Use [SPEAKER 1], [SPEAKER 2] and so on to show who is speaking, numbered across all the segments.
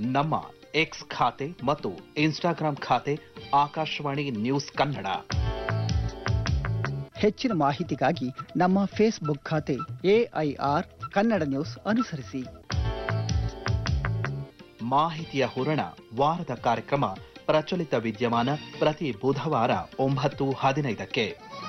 [SPEAKER 1] ನಮ್ಮ ಎಕ್ಸ್ ಖಾತೆ ಮತ್ತು ಇನ್ಸ್ಟಾಗ್ರಾಂ ಖಾತೆ ಆಕಾಶವಾಣಿ ನ್ಯೂಸ್ ಕನ್ನಡ
[SPEAKER 2] ಹೆಚ್ಚಿನ ಮಾಹಿತಿಗಾಗಿ ನಮ್ಮ ಫೇಸ್ಬುಕ್ ಖಾತೆ ಎಐಆರ್ ಕನ್ನಡ ನ್ಯೂಸ್ ಅನುಸರಿಸಿ
[SPEAKER 1] ಮಾಹಿತಿಯ ಹೂರಣ ವಾರದ ಕಾರ್ಯಕ್ರಮ ಪ್ರಚಲಿತ ವಿದ್ಯಮಾನ ಪ್ರತಿ ಬುಧವಾರ ಒಂಬತ್ತು ಹದಿನೈದಕ್ಕೆ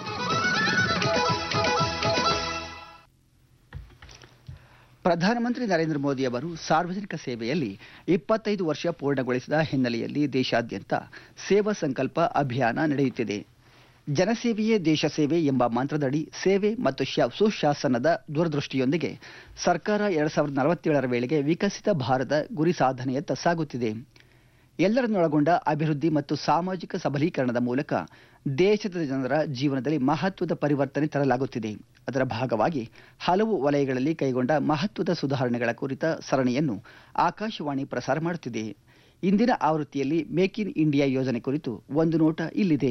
[SPEAKER 2] ಪ್ರಧಾನಮಂತ್ರಿ ನರೇಂದ್ರ ಮೋದಿ ಅವರು ಸಾರ್ವಜನಿಕ ಸೇವೆಯಲ್ಲಿ ಇಪ್ಪತ್ತೈದು ವರ್ಷ ಪೂರ್ಣಗೊಳಿಸಿದ ಹಿನ್ನೆಲೆಯಲ್ಲಿ ದೇಶಾದ್ಯಂತ ಸೇವಾ ಸಂಕಲ್ಪ ಅಭಿಯಾನ ನಡೆಯುತ್ತಿದೆ ಜನಸೇವೆಯೇ ದೇಶ ಸೇವೆ ಎಂಬ ಮಂತ್ರದಡಿ ಸೇವೆ ಮತ್ತು ಶ- ಸುಶಾಸನದ ದೂರದೃಷ್ಟಿಯೊಂದಿಗೆ ಸರ್ಕಾರ ಎರಡ್ ಸಾವಿರದ ನಲವತ್ತೇಳರ ವೇಳೆಗೆ ವಿಕಸಿತ ಭಾರತ ಗುರಿ ಸಾಧನೆಯತ್ತ ಸಾಗುತ್ತಿದೆ ಎಲ್ಲರನ್ನೊಳಗೊಂಡ ಅಭಿವೃದ್ಧಿ ಮತ್ತು ಸಾಮಾಜಿಕ ಸಬಲೀಕರಣದ ಮೂಲಕ ದೇಶದ ಜನರ ಜೀವನದಲ್ಲಿ ಮಹತ್ವದ ಪರಿವರ್ತನೆ ತರಲಾಗುತ್ತಿದೆ ಅದರ ಭಾಗವಾಗಿ ಹಲವು ವಲಯಗಳಲ್ಲಿ ಕೈಗೊಂಡ ಮಹತ್ವದ ಸುಧಾರಣೆಗಳ ಕುರಿತ ಸರಣಿಯನ್ನು ಆಕಾಶವಾಣಿ ಪ್ರಸಾರ ಮಾಡುತ್ತಿದೆ ಇಂದಿನ ಆವೃತ್ತಿಯಲ್ಲಿ ಮೇಕ್ ಇನ್ ಇಂಡಿಯಾ ಯೋಜನೆ ಕುರಿತು ಒಂದು ನೋಟ ಇಲ್ಲಿದೆ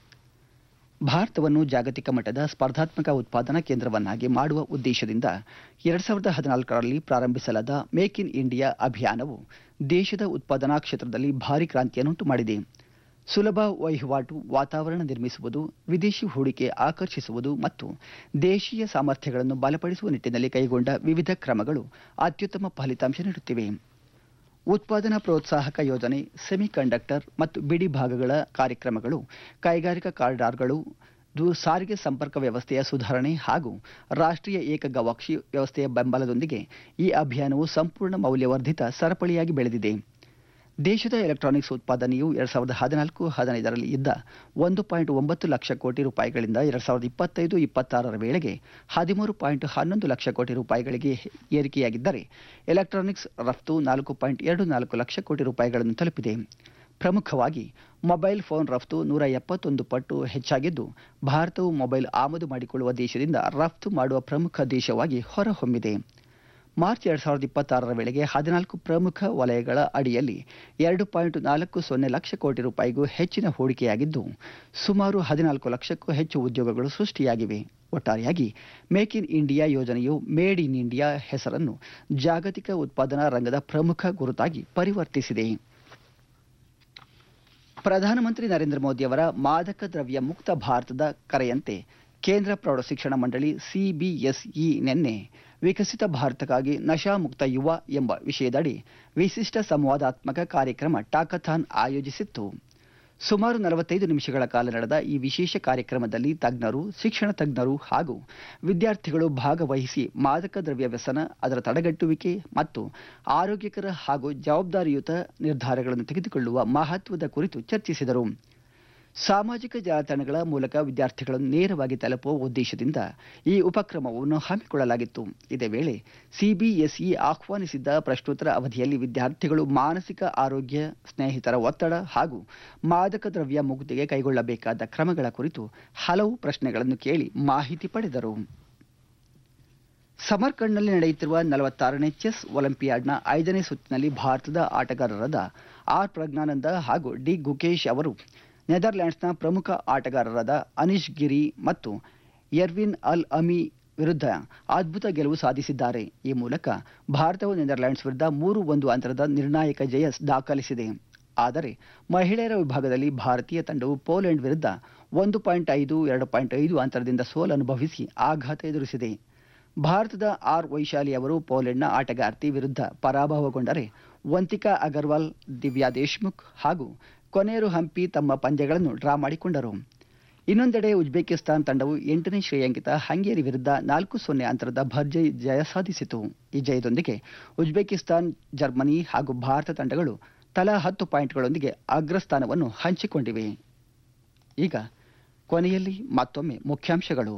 [SPEAKER 2] ಭಾರತವನ್ನು ಜಾಗತಿಕ ಮಟ್ಟದ ಸ್ಪರ್ಧಾತ್ಮಕ ಉತ್ಪಾದನಾ ಕೇಂದ್ರವನ್ನಾಗಿ ಮಾಡುವ ಉದ್ದೇಶದಿಂದ ಎರಡ್ ಸಾವಿರದ ಹದಿನಾಲ್ಕರಲ್ಲಿ ಪ್ರಾರಂಭಿಸಲಾದ ಮೇಕ್ ಇನ್ ಇಂಡಿಯಾ ಅಭಿಯಾನವು ದೇಶದ ಉತ್ಪಾದನಾ ಕ್ಷೇತ್ರದಲ್ಲಿ ಭಾರಿ ಕ್ರಾಂತಿಯನ್ನುಂಟು ಮಾಡಿದೆ ಸುಲಭ ವಹಿವಾಟು ವಾತಾವರಣ ನಿರ್ಮಿಸುವುದು ವಿದೇಶಿ ಹೂಡಿಕೆ ಆಕರ್ಷಿಸುವುದು ಮತ್ತು ದೇಶೀಯ ಸಾಮರ್ಥ್ಯಗಳನ್ನು ಬಲಪಡಿಸುವ ನಿಟ್ಟಿನಲ್ಲಿ ಕೈಗೊಂಡ ವಿವಿಧ ಕ್ರಮಗಳು ಅತ್ಯುತ್ತಮ ಫಲಿತಾಂಶ ನೀಡುತ್ತಿವೆ ಉತ್ಪಾದನಾ ಪ್ರೋತ್ಸಾಹಕ ಯೋಜನೆ ಸೆಮಿಕಂಡಕ್ಟರ್ ಮತ್ತು ಬಿಡಿ ಭಾಗಗಳ ಕಾರ್ಯಕ್ರಮಗಳು ಕೈಗಾರಿಕಾ ಕಾರಿಡಾರ್ಗಳು ದೂ ಸಾರಿಗೆ ಸಂಪರ್ಕ ವ್ಯವಸ್ಥೆಯ ಸುಧಾರಣೆ ಹಾಗೂ ರಾಷ್ಟ್ರೀಯ ಏಕ ಗವಾಕ್ಷಿ ವ್ಯವಸ್ಥೆಯ ಬೆಂಬಲದೊಂದಿಗೆ ಈ ಅಭಿಯಾನವು ಸಂಪೂರ್ಣ ಮೌಲ್ಯವರ್ಧಿತ ಸರಪಳಿಯಾಗಿ ಬೆಳೆದಿದೆ ದೇಶದ ಎಲೆಕ್ಟ್ರಾನಿಕ್ಸ್ ಉತ್ಪಾದನೆಯು ಎರಡ್ ಸಾವಿರದ ಹದಿನಾಲ್ಕು ಹದಿನೈದರಲ್ಲಿ ಇದ್ದ ಒಂದು ಪಾಯಿಂಟ್ ಒಂಬತ್ತು ಲಕ್ಷ ಕೋಟಿ ರೂಪಾಯಿಗಳಿಂದ ಎರಡ್ ಸಾವಿರದ ಇಪ್ಪತ್ತೈದು ಇಪ್ಪತ್ತಾರರ ವೇಳೆಗೆ ಹದಿಮೂರು ಪಾಯಿಂಟ್ ಹನ್ನೊಂದು ಲಕ್ಷ ಕೋಟಿ ರೂಪಾಯಿಗಳಿಗೆ ಏರಿಕೆಯಾಗಿದ್ದರೆ ಎಲೆಕ್ಟ್ರಾನಿಕ್ಸ್ ರಫ್ತು ನಾಲ್ಕು ಪಾಯಿಂಟ್ ಎರಡು ನಾಲ್ಕು ಲಕ್ಷ ಕೋಟಿ ರೂಪಾಯಿಗಳನ್ನು ತಲುಪಿದೆ ಪ್ರಮುಖವಾಗಿ ಮೊಬೈಲ್ ಫೋನ್ ರಫ್ತು ನೂರ ಎಪ್ಪತ್ತೊಂದು ಪಟ್ಟು ಹೆಚ್ಚಾಗಿದ್ದು ಭಾರತವು ಮೊಬೈಲ್ ಆಮದು ಮಾಡಿಕೊಳ್ಳುವ ದೇಶದಿಂದ ರಫ್ತು ಮಾಡುವ ಪ್ರಮುಖ ದೇಶವಾಗಿ ಹೊರಹೊಮ್ಮಿದೆ ಮಾರ್ಚ್ ಎರಡ್ ಸಾವಿರದ ಇಪ್ಪತ್ತಾರರ ವೇಳೆಗೆ ಹದಿನಾಲ್ಕು ಪ್ರಮುಖ ವಲಯಗಳ ಅಡಿಯಲ್ಲಿ ಎರಡು ಪಾಯಿಂಟ್ ನಾಲ್ಕು ಸೊನ್ನೆ ಲಕ್ಷ ಕೋಟಿ ರೂಪಾಯಿಗೂ ಹೆಚ್ಚಿನ ಹೂಡಿಕೆಯಾಗಿದ್ದು ಸುಮಾರು ಹದಿನಾಲ್ಕು ಲಕ್ಷಕ್ಕೂ ಹೆಚ್ಚು ಉದ್ಯೋಗಗಳು ಸೃಷ್ಟಿಯಾಗಿವೆ ಒಟ್ಟಾರೆಯಾಗಿ ಮೇಕ್ ಇನ್ ಇಂಡಿಯಾ ಯೋಜನೆಯು ಮೇಡ್ ಇನ್ ಇಂಡಿಯಾ ಹೆಸರನ್ನು ಜಾಗತಿಕ ಉತ್ಪಾದನಾ ರಂಗದ ಪ್ರಮುಖ ಗುರುತಾಗಿ ಪರಿವರ್ತಿಸಿದೆ ಪ್ರಧಾನಮಂತ್ರಿ ನರೇಂದ್ರ ಮೋದಿ ಅವರ ಮಾದಕ ದ್ರವ್ಯ ಮುಕ್ತ ಭಾರತದ ಕರೆಯಂತೆ ಕೇಂದ್ರ ಪ್ರೌಢಶಿಕ್ಷಣ ಮಂಡಳಿ ಸಿಬಿಎಸ್ಇ ನಿನ್ನೆ ವಿಕಸಿತ ಭಾರತಕ್ಕಾಗಿ ನಶಾಮುಕ್ತ ಯುವ ಎಂಬ ವಿಷಯದಡಿ ವಿಶಿಷ್ಟ ಸಂವಾದಾತ್ಮಕ ಕಾರ್ಯಕ್ರಮ ಟಾಕಥಾನ್ ಆಯೋಜಿಸಿತ್ತು ಸುಮಾರು ನಲವತ್ತೈದು ನಿಮಿಷಗಳ ಕಾಲ ನಡೆದ ಈ ವಿಶೇಷ ಕಾರ್ಯಕ್ರಮದಲ್ಲಿ ತಜ್ಞರು ಶಿಕ್ಷಣ ತಜ್ಞರು ಹಾಗೂ ವಿದ್ಯಾರ್ಥಿಗಳು ಭಾಗವಹಿಸಿ ಮಾದಕ ದ್ರವ್ಯ ವ್ಯಸನ ಅದರ ತಡೆಗಟ್ಟುವಿಕೆ ಮತ್ತು ಆರೋಗ್ಯಕರ ಹಾಗೂ ಜವಾಬ್ದಾರಿಯುತ ನಿರ್ಧಾರಗಳನ್ನು ತೆಗೆದುಕೊಳ್ಳುವ ಮಹತ್ವದ ಕುರಿತು ಚರ್ಚಿಸಿದರು ಸಾಮಾಜಿಕ ಜಾಲತಾಣಗಳ ಮೂಲಕ ವಿದ್ಯಾರ್ಥಿಗಳನ್ನು ನೇರವಾಗಿ ತಲುಪುವ ಉದ್ದೇಶದಿಂದ ಈ ಉಪಕ್ರಮವನ್ನು ಹಮ್ಮಿಕೊಳ್ಳಲಾಗಿತ್ತು ಇದೇ ವೇಳೆ ಸಿಬಿಎಸ್ಇ ಆಹ್ವಾನಿಸಿದ್ದ ಪ್ರಶ್ನೋತ್ತರ ಅವಧಿಯಲ್ಲಿ ವಿದ್ಯಾರ್ಥಿಗಳು ಮಾನಸಿಕ ಆರೋಗ್ಯ ಸ್ನೇಹಿತರ ಒತ್ತಡ ಹಾಗೂ ಮಾದಕ ದ್ರವ್ಯ ಮುಕ್ತಿಗೆ ಕೈಗೊಳ್ಳಬೇಕಾದ ಕ್ರಮಗಳ ಕುರಿತು ಹಲವು ಪ್ರಶ್ನೆಗಳನ್ನು ಕೇಳಿ ಮಾಹಿತಿ ಪಡೆದರು ಸಮರ್ಕಂಡ್ನಲ್ಲಿ ನಡೆಯುತ್ತಿರುವ ನಲವತ್ತಾರನೇ ಚೆಸ್ ಒಲಿಂಪಿಯಾಡ್ನ ಐದನೇ ಸುತ್ತಿನಲ್ಲಿ ಭಾರತದ ಆಟಗಾರರಾದ ಆರ್ ಪ್ರಜ್ಞಾನಂದ ಹಾಗೂ ಡಿ ಗುಕೇಶ್ ಅವರು ನೆದರ್ಲ್ಯಾಂಡ್ಸ್ನ ಪ್ರಮುಖ ಆಟಗಾರರಾದ ಅನಿಶ್ ಗಿರಿ ಮತ್ತು ಎರ್ವಿನ್ ಅಲ್ ಅಮಿ ವಿರುದ್ಧ ಅದ್ಭುತ ಗೆಲುವು ಸಾಧಿಸಿದ್ದಾರೆ ಈ ಮೂಲಕ ಭಾರತವು ನೆದರ್ಲ್ಯಾಂಡ್ಸ್ ವಿರುದ್ಧ ಮೂರು ಒಂದು ಅಂತರದ ನಿರ್ಣಾಯಕ ಜಯ ದಾಖಲಿಸಿದೆ ಆದರೆ ಮಹಿಳೆಯರ ವಿಭಾಗದಲ್ಲಿ ಭಾರತೀಯ ತಂಡವು ಪೋಲೆಂಡ್ ವಿರುದ್ಧ ಒಂದು ಪಾಯಿಂಟ್ ಐದು ಎರಡು ಪಾಯಿಂಟ್ ಐದು ಅಂತರದಿಂದ ಸೋಲು ಅನುಭವಿಸಿ ಆಘಾತ ಎದುರಿಸಿದೆ ಭಾರತದ ಆರ್ ವೈಶಾಲಿ ಅವರು ಪೋಲೆಂಡ್ನ ಆಟಗಾರ್ತಿ ವಿರುದ್ಧ ಪರಾಭವಗೊಂಡರೆ ವಂತಿಕಾ ಅಗರ್ವಾಲ್ ದಿವ್ಯಾ ದೇಶ್ಮುಖ್ ಹಾಗೂ ಕೊನೇರು ಹಂಪಿ ತಮ್ಮ ಪಂದ್ಯಗಳನ್ನು ಡ್ರಾ ಮಾಡಿಕೊಂಡರು ಇನ್ನೊಂದೆಡೆ ಉಜ್ಬೇಕಿಸ್ತಾನ್ ತಂಡವು ಎಂಟನೇ ಶ್ರೇಯಾಂಕಿತ ಹಂಗೇರಿ ವಿರುದ್ಧ ನಾಲ್ಕು ಸೊನ್ನೆ ಅಂತರದ ಭರ್ಜರಿ ಜಯ ಸಾಧಿಸಿತು ಈ ಜಯದೊಂದಿಗೆ ಉಜ್ಬೇಕಿಸ್ತಾನ್ ಜರ್ಮನಿ ಹಾಗೂ ಭಾರತ ತಂಡಗಳು ತಲಾ ಹತ್ತು ಪಾಯಿಂಟ್ಗಳೊಂದಿಗೆ ಅಗ್ರಸ್ಥಾನವನ್ನು ಹಂಚಿಕೊಂಡಿವೆ ಈಗ ಕೊನೆಯಲ್ಲಿ ಮತ್ತೊಮ್ಮೆ ಮುಖ್ಯಾಂಶಗಳು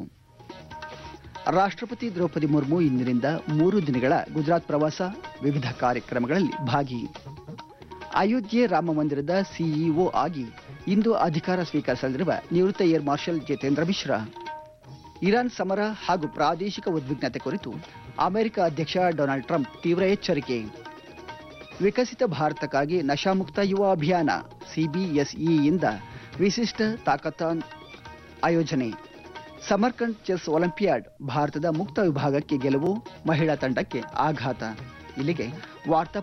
[SPEAKER 2] ರಾಷ್ಟ್ರಪತಿ ದ್ರೌಪದಿ ಮುರ್ಮು ಇಂದಿನಿಂದ ಮೂರು ದಿನಗಳ ಗುಜರಾತ್ ಪ್ರವಾಸ ವಿವಿಧ ಕಾರ್ಯಕ್ರಮಗಳಲ್ಲಿ ಭಾಗಿ ಅಯೋಧ್ಯೆ ರಾಮ ಮಂದಿರದ ಸಿಇಒ ಆಗಿ ಇಂದು ಅಧಿಕಾರ ಸ್ವೀಕರಿಸಲಿರುವ ನಿವೃತ್ತ air marshal Jitendra Mishra Iran ಸಮರ ಹಾಗೂ ಪ್ರಾದೇಶಿಕ ಉದ್ವಿಗ್ನತೆ ಕುರಿತು ಅಮೆರಿಕ ಅಧ್ಯಕ್ಷ ಡೊನಾಲ್ಡ್ ಟ್ರಂಪ್ ತೀವ್ರ ಎಚ್ಚರಿಕೆ ವಿಕಸಿತ ಭಾರತಕ್ಕಾಗಿ ನಶಾಮುಕ್ತ ಯುವ ಅಭಿಯಾನ ಸಿಬಿಎಸ್ಇಯಿಂದ ವಿಶಿಷ್ಟ ತಾಕತಾನ್ ಆಯೋಜನೆ ಸಮರ್ಕಂಡ್ ಚೆಸ್ ಒಲಿಂಪಿಯಾಡ್ ಭಾರತದ ಮುಕ್ತ ವಿಭಾಗಕ್ಕೆ ಗೆಲುವು ಮಹಿಳಾ ತಂಡಕ್ಕೆ ಆಘಾತ ಇಲ್ಲಿಗೆ ವಾರ್ತಾ